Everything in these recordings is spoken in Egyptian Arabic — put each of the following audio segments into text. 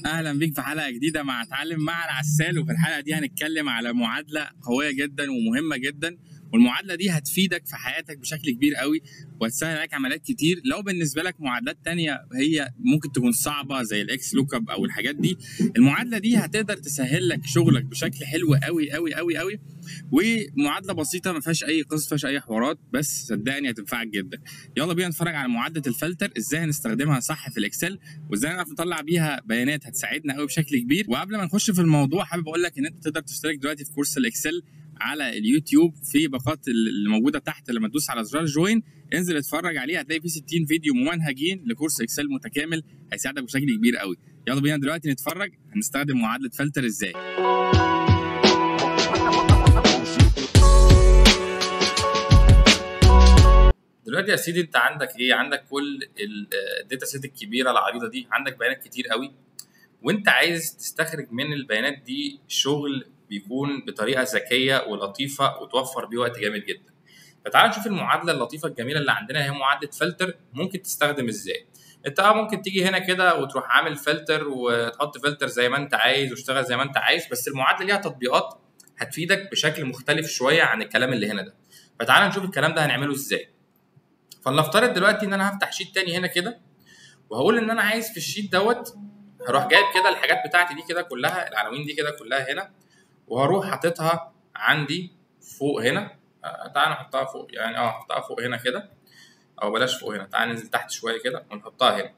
اهلا بيك في حلقه جديده مع اتعلم مع العسال وفي الحلقه دي هنتكلم على معادله قويه جدا ومهمه جدا والمعادله دي هتفيدك في حياتك بشكل كبير قوي وهتسهل عليك عمليات كتير لو بالنسبه لك معادلات تانية هي ممكن تكون صعبه زي الاكس لوك اب او الحاجات دي المعادله دي هتقدر تسهل لك شغلك بشكل حلو قوي قوي قوي قوي ومعادله بسيطه ما فيهاش اي قصه ما فيهاش اي حوارات بس صدقني هتنفعك جدا يلا بينا نتفرج على معادله الفلتر ازاي هنستخدمها صح في الاكسل وازاي نعرف نطلع بيها بيانات هتساعدنا قوي بشكل كبير وقبل ما نخش في الموضوع حابب اقول لك ان انت تقدر تشترك دلوقتي في كورس الاكسل على اليوتيوب في باقات اللي موجوده تحت لما تدوس على زرار جوين انزل اتفرج عليه هتلاقي فيه 60 فيديو ممنهجين لكورس اكسل متكامل هيساعدك بشكل كبير قوي يلا بينا دلوقتي نتفرج هنستخدم معادله فلتر ازاي دلوقتي يا سيدي انت عندك ايه عندك كل الداتا سيت الكبيره العريضه دي عندك بيانات كتير قوي وانت عايز تستخرج من البيانات دي شغل بيكون بطريقه ذكيه ولطيفه وتوفر بيه وقت جامد جدا فتعال نشوف المعادله اللطيفه الجميله اللي عندنا هي معادله فلتر ممكن تستخدم ازاي انت اه ممكن تيجي هنا كده وتروح عامل فلتر وتحط فلتر زي ما انت عايز واشتغل زي ما انت عايز بس المعادله ليها تطبيقات هتفيدك بشكل مختلف شويه عن الكلام اللي هنا ده فتعال نشوف الكلام ده هنعمله ازاي فلنفترض دلوقتي ان انا هفتح شيت تاني هنا كده وهقول ان انا عايز في الشيت دوت هروح جايب كده الحاجات بتاعتي دي كده كلها العناوين دي كده كلها هنا وهروح حاططها عندي فوق هنا آه تعال نحطها فوق يعني اه احطها فوق هنا كده او بلاش فوق هنا تعال ننزل تحت شويه كده ونحطها هنا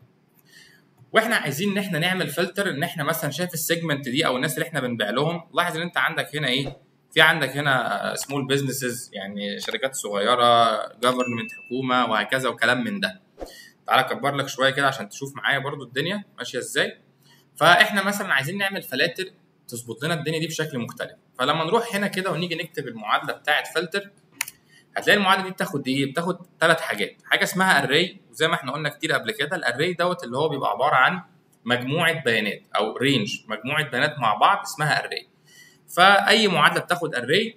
واحنا عايزين ان احنا نعمل فلتر ان احنا مثلا شايف السيجمنت دي او الناس اللي احنا بنبيع لهم لاحظ ان انت عندك هنا ايه في عندك هنا سمول بزنسز يعني شركات صغيره جفرمنت حكومه وهكذا وكلام من ده تعالى اكبر لك شويه كده عشان تشوف معايا برضو الدنيا ماشيه ازاي فاحنا مثلا عايزين نعمل فلاتر تظبط لنا الدنيا دي بشكل مختلف فلما نروح هنا كده ونيجي نكتب المعادله بتاعه فلتر هتلاقي المعادله دي بتاخد ايه بتاخد ثلاث حاجات حاجه اسمها اري وزي ما احنا قلنا كتير قبل كده الاري دوت اللي هو بيبقى عباره عن مجموعه بيانات او رينج مجموعه بيانات مع بعض اسمها اري فاي معادله بتاخد اري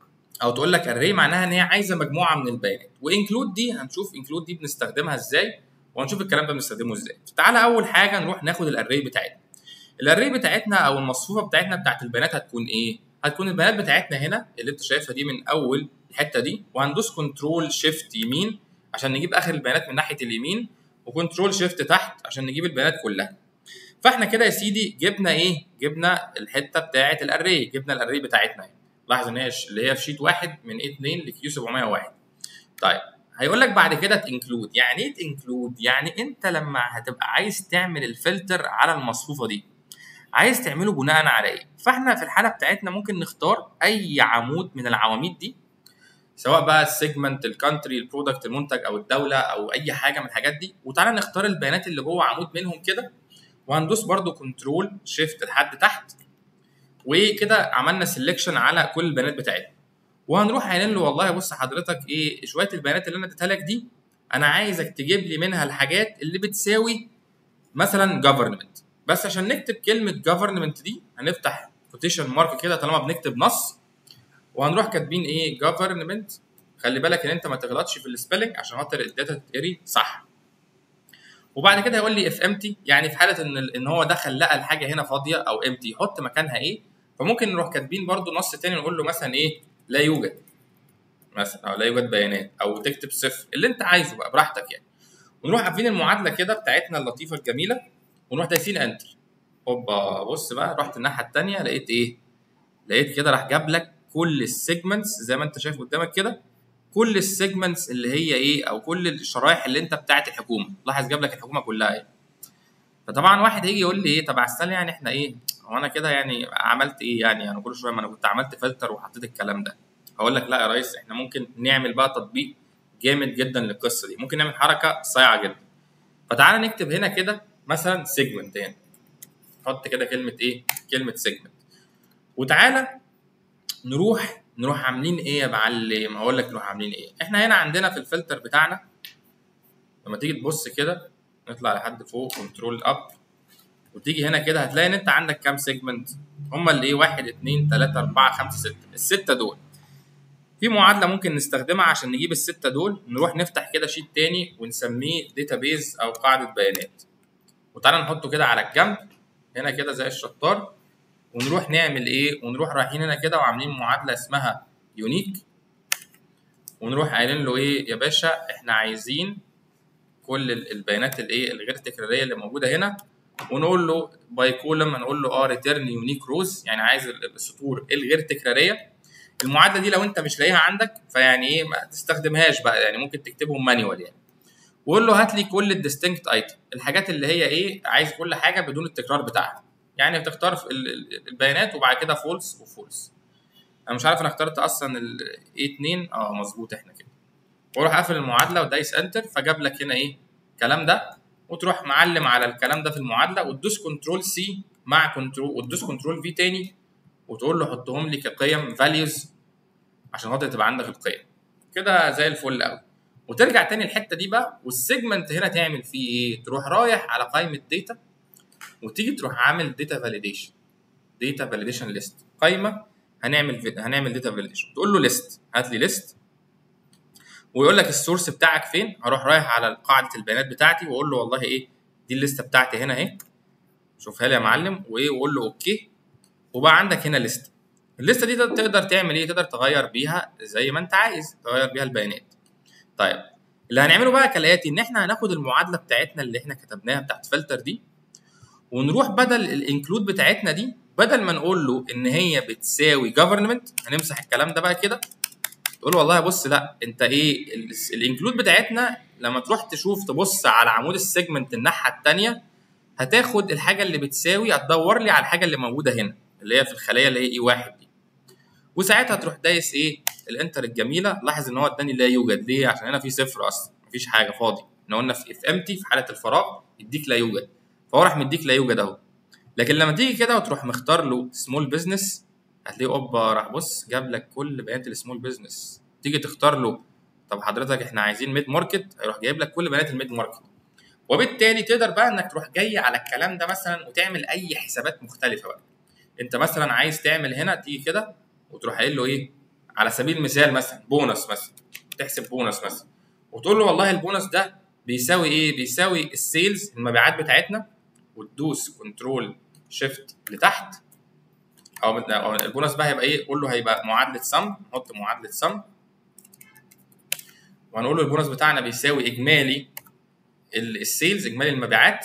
او تقول لك اري معناها ان هي عايزه مجموعه من البيانات وانكلود دي هنشوف انكلود دي بنستخدمها ازاي وهنشوف الكلام ده بنستخدمه ازاي تعالى اول حاجه نروح ناخد الاري بتاعتنا الاري بتاعتنا او المصفوفه بتاعتنا بتاعت البيانات هتكون ايه هتكون البيانات بتاعتنا هنا اللي انت شايفها دي من اول الحته دي وهندوس كنترول شيفت يمين عشان نجيب اخر البيانات من ناحيه اليمين وكنترول شيفت تحت عشان نجيب البيانات كلها فاحنا كده يا سيدي جبنا ايه جبنا الحته بتاعه الاري جبنا الاري بتاعتنا يعني. لاحظ ان هي اللي هي في شيت واحد من اي 2 لكيو 701 طيب هيقول لك بعد كده تنكلود يعني ايه تنكلود يعني انت لما هتبقى عايز تعمل الفلتر على المصفوفه دي عايز تعمله بناء على ايه فاحنا في الحاله بتاعتنا ممكن نختار اي عمود من العواميد دي سواء بقى السيجمنت الكانتري البرودكت المنتج او الدوله او اي حاجه من الحاجات دي وتعالى نختار البيانات اللي جوه عمود منهم كده وهندوس برده كنترول شيفت لحد تحت وكده عملنا سيلكشن على كل البيانات بتاعتنا وهنروح قايلين له والله بص حضرتك ايه شويه البيانات اللي انا اديتها لك دي انا عايزك تجيب لي منها الحاجات اللي بتساوي مثلا جفرمنت بس عشان نكتب كلمه جفرمنت دي هنفتح كوتيشن مارك كده طالما بنكتب نص وهنروح كاتبين ايه جفرمنت خلي بالك ان انت ما تغلطش في السبيلنج عشان خاطر الداتا تتقري صح وبعد كده هيقول لي اف امتي يعني في حاله ان ان هو دخل لقى الحاجه هنا فاضيه او امتي يحط مكانها ايه فممكن نروح كاتبين برده نص تاني نقول له مثلا ايه لا يوجد مثلا او لا يوجد بيانات او تكتب صفر اللي انت عايزه بقى براحتك يعني ونروح قافلين المعادله كده بتاعتنا اللطيفه الجميله ونروح دايسين انتر هوبا بص بقى رحت الناحيه الثانيه لقيت ايه لقيت كده راح جاب لك كل السيجمنتس زي ما انت شايف قدامك كده كل السيجمنتس اللي هي ايه او كل الشرايح اللي انت بتاعت الحكومه لاحظ جاب لك الحكومه كلها ايه فطبعا واحد هيجي يقول لي ايه طب عسل يعني احنا ايه هو انا كده يعني عملت ايه يعني انا كل شويه ما انا كنت عملت فلتر وحطيت الكلام ده هقول لك لا يا ريس احنا ممكن نعمل بقى تطبيق جامد جدا للقصه دي ممكن نعمل حركه صايعه جدا فتعالى نكتب هنا كده مثلا سيجمنت هنا نحط كده كلمه ايه كلمه سيجمنت وتعالى نروح نروح عاملين ايه يا معلم هقول لك نروح عاملين ايه احنا هنا عندنا في الفلتر بتاعنا لما تيجي تبص كده نطلع لحد فوق كنترول اب وتيجي هنا كده هتلاقي ان انت عندك كام سيجمنت هما اللي ايه 1 2 3 4 5 6 السته دول في معادله ممكن نستخدمها عشان نجيب السته دول نروح نفتح كده شيت تاني ونسميه داتابيز او قاعده بيانات وتعالى نحطه كده على الجنب هنا كده زي الشطار ونروح نعمل ايه ونروح رايحين هنا كده وعاملين معادله اسمها يونيك ونروح قايلين له ايه يا باشا احنا عايزين كل البيانات الايه الغير تكراريه اللي موجوده هنا ونقول له باي كولم هنقول له اه ريتيرن يونيك روز يعني عايز السطور الغير تكراريه المعادله دي لو انت مش لاقيها عندك فيعني ايه ما تستخدمهاش بقى يعني ممكن تكتبهم مانيوال يعني وقول له هات لي كل الديستنكت ايتم الحاجات اللي هي ايه عايز كل حاجه بدون التكرار بتاعها يعني بتختار البيانات وبعد كده فولس وفولس انا مش عارف انا اخترت اصلا ال A2 اه مظبوط احنا كده واروح قافل المعادله ودايس انتر فجاب لك هنا ايه الكلام ده وتروح معلم على الكلام ده في المعادله وتدوس كنترول سي مع كنترول وتدوس كنترول في تاني وتقول له حطهم لي كقيم فاليوز عشان خاطر تبقى عندك القيم كده زي الفل قوي وترجع تاني الحته دي بقى والسيجمنت هنا تعمل فيه ايه تروح رايح على قائمه داتا وتيجي تروح عامل داتا فاليديشن داتا فاليديشن ليست قائمه هنعمل هنعمل داتا فاليديشن تقول له ليست هات لي ليست ويقول لك السورس بتاعك فين هروح رايح على قاعده البيانات بتاعتي واقول له والله ايه دي الليسته بتاعتي هنا اهي شوفها لي يا معلم وايه وقول له اوكي وبقى عندك هنا ليست الليسته دي تقدر تعمل ايه تقدر تغير بيها زي ما انت عايز تغير بيها البيانات طيب اللي هنعمله بقى كالاتي ان احنا هناخد المعادله بتاعتنا اللي احنا كتبناها بتاعت فلتر دي ونروح بدل الانكلود بتاعتنا دي بدل ما نقول له ان هي بتساوي جفرمنت هنمسح الكلام ده بقى كده تقول والله بص لا انت ايه الانكلود بتاعتنا لما تروح تشوف تبص على عمود السيجمنت الناحيه الثانيه هتاخد الحاجه اللي بتساوي هتدور لي على الحاجه اللي موجوده هنا اللي هي في الخليه اللي هي اي واحد دي وساعتها تروح دايس ايه الانتر الجميله لاحظ ان هو اداني لا يوجد ليه عشان هنا في صفر اصلا مفيش حاجه فاضي احنا قلنا في اف امتي في حاله الفراغ يديك لا يوجد فهو راح مديك لا يوجد اهو لكن لما تيجي كده وتروح مختار له سمول بزنس هتلاقيه اوبا راح بص جاب لك كل بيانات السمول بزنس تيجي تختار له طب حضرتك احنا عايزين ميد ماركت هيروح جايب لك كل بيانات الميد ماركت وبالتالي تقدر بقى انك تروح جاي على الكلام ده مثلا وتعمل اي حسابات مختلفه بقى انت مثلا عايز تعمل هنا تيجي كده وتروح قايل له ايه على سبيل المثال مثلا بونص مثلا تحسب بونص مثلا وتقول له والله البونص ده بيساوي ايه بيساوي السيلز المبيعات بتاعتنا وتدوس كنترول شيفت لتحت او البونص بقى هيبقى ايه قول له هيبقى معادله سم نحط معادله سم وهنقول له البونص بتاعنا بيساوي اجمالي السيلز اجمالي المبيعات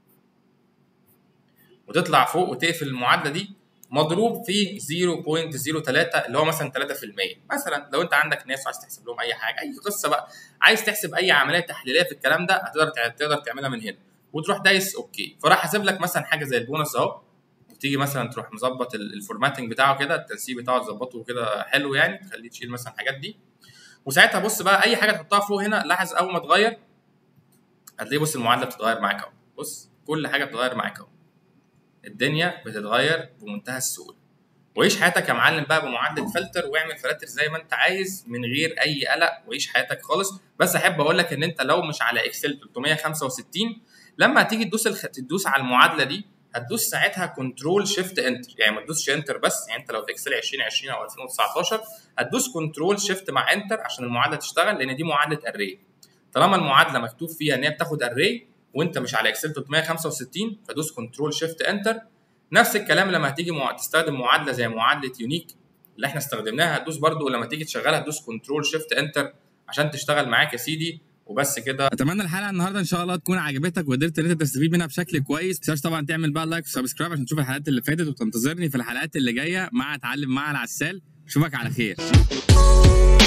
وتطلع فوق وتقفل المعادله دي مضروب في 0.03 اللي هو مثلا 3% مثلا لو انت عندك ناس وعايز تحسب لهم اي حاجه اي قصه بقى عايز تحسب اي عمليه تحليليه في الكلام ده هتقدر تقدر تعملها من هنا وتروح دايس اوكي فراح حاسب لك مثلا حاجه زي البونص اهو وتيجي مثلا تروح مظبط الفورماتنج بتاعه كده التنسيق بتاعه تظبطه كده حلو يعني تخليه تشيل مثلا الحاجات دي وساعتها بص بقى اي حاجه تحطها فوق هنا لاحظ اول ما تغير هتلاقي بص المعادله بتتغير معاك اهو بص كل حاجه بتتغير معاك اهو الدنيا بتتغير بمنتهى السهوله وعيش حياتك يا معلم بقى بمعادله فلتر واعمل فلاتر زي ما انت عايز من غير اي قلق وعيش حياتك خالص بس احب اقول لك ان انت لو مش على اكسل 365 لما هتيجي تدوس الخ... تدوس على المعادله دي هتدوس ساعتها كنترول شيفت انتر يعني ما تدوسش انتر بس يعني انت لو في اكسل 2020 او 2019 هتدوس كنترول شيفت مع انتر عشان المعادله تشتغل لان دي معادله اري طالما المعادله مكتوب فيها ان هي بتاخد اري وانت مش على اكسل 365 فدوس كنترول شيفت انتر نفس الكلام لما هتيجي مع... تستخدم معادله زي معادله يونيك اللي احنا استخدمناها هتدوس برده لما تيجي تشغلها تدوس كنترول شيفت انتر عشان تشتغل معاك يا سيدي وبس كده اتمنى الحلقه النهارده ان شاء الله تكون عجبتك وقدرت ان انت تستفيد منها بشكل كويس ما طبعا تعمل بقى لايك وسبسكرايب عشان تشوف الحلقات اللي فاتت وتنتظرني في الحلقات اللي جايه مع اتعلم مع العسال اشوفك على خير